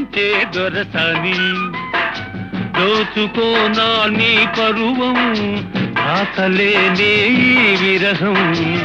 ఊరించే దొరసాని దోచుకోనా నీ పరువం ఆకలేనే ఈ విరహం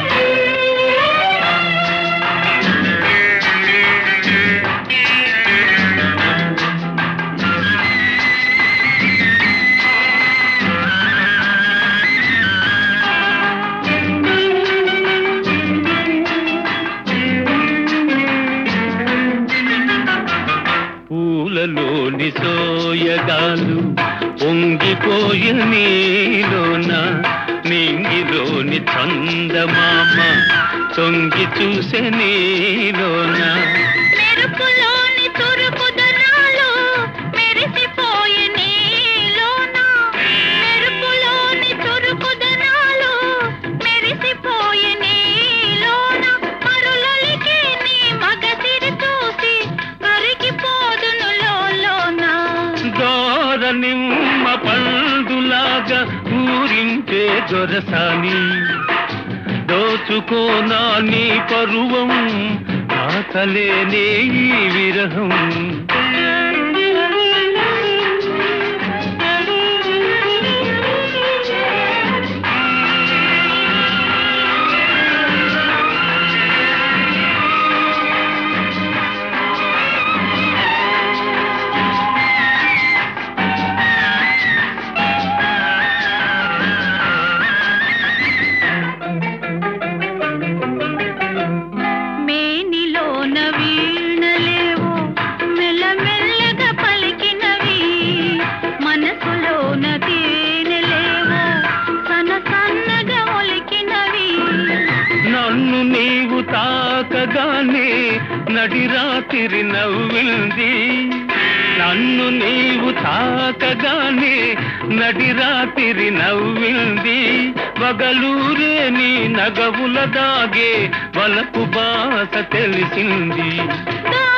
పూలలోని సోయగాలు పొంగిపోయి నీలోన నింగిలోని చందమామ తొంగి చూసే నీలోన మెరుపులోని తురుపుదనాలు మెరిసిపోయే నీలోన మెరుపులోని తురుపుదనాలు మెరిసిపోయే నీలోన మరులొలికే నీ మగసిరి చూసి కరిగిపోదును లోలోన దోర నిమ్మ పండులాగా ఊరించే దొరసాని దోచుకోనా నీ పరువం ఆకలేనే ఈ విరహం మేనిలోన వీణలేవో మెల్లమెల్లగా పలికినవి మనసులోన తేనెలేవో సన్న సన్నగా ఒలికినవి నన్ను నీవు తాకగానే నడిరాతిరి నవ్వింది నన్ను నీవు తాకగానే నడిరాతిరి నవ్వింది వగలూరే నీ నగవుల దాగే వలపు బాస తెలిసింది దా